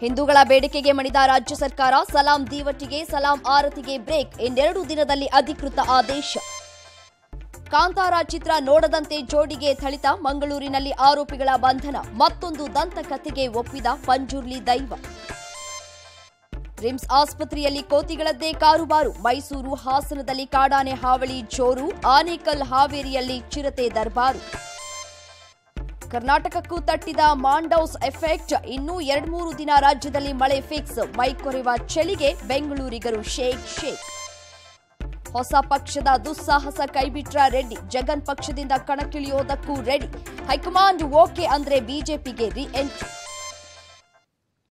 ಹಿಂದೂಗಳ ಬೇಡಿಕೆಗೆ ಮಣಿದ ರಾಜ್ಯ ಸರ್ಕಾರ ಸಲಾಂ ದೀವಟಿಗೆ ಸಲಾಂ ಆರತಿಗೆ ಬ್ರೇಕ್ ಇನ್ನೆರಡು ದಿನದಲ್ಲಿ ಅಧಿಕೃತ ಆದೇಶ ಕಾಂತಾರ ಚಿತ್ರ ನೋಡದಂತೆ ಜೋಡಿಗೆ ಥಳಿತ ಮಂಗಳೂರಿನಲ್ಲಿ ಆರೋಪಿಗಳ ಬಂಧನ ಮತ್ತೊಂದು ದಂತಕಥೆಗೆ ಒಪ್ಪಿದ ಪಂಜುರ್ಲಿ ದೈವ ರಿಮ್ಸ್ ಆಸ್ಪತ್ರೆಯಲ್ಲಿ ಕೋತಿಗಳದ್ದೇ ಕಾರುಬಾರು ಮೈಸೂರು ಹಾಸನದಲ್ಲಿ ಕಾಡಾನೆ ಹಾವಳಿ ಜೋರು ಆನೇಕಲ್ ಹಾವೇರಿಯಲ್ಲಿ ಚಿರತೆ ದರ್ಬಾರು ಕರ್ನಾಟಕಕ್ಕೂ ತಟ್ಟಿದ ಮಾಂಡೌಸ್ ಎಫೆಕ್ಟ್ ಇನ್ನೂ ಎರಡ್ಮೂರು ದಿನ ರಾಜ್ಯದಲ್ಲಿ ಮಳೆ ಫಿಕ್ಸ್ ಮೈಕೊರೆವ ಚಳಿಗೆ ಬೆಂಗಳೂರಿಗರು ಶೇಕ್ ಶೇಕ್ ಹೊಸ ಪಕ್ಷದ ದುಸ್ಸಾಹಸ ಕೈಬಿಟ್ರ ರೆಡ್ಡಿ ಜಗನ್ ಪಕ್ಷದಿಂದ ಕಣಕ್ಕಿಳಿಯೋದಕ್ಕೂ ರೆಡಿ ಹೈಕಮಾಂಡ್ ಓಕೆ ಅಂದ್ರೆ ಬಿಜೆಪಿಗೆ ರಿ ಎಂಟ್ರಿ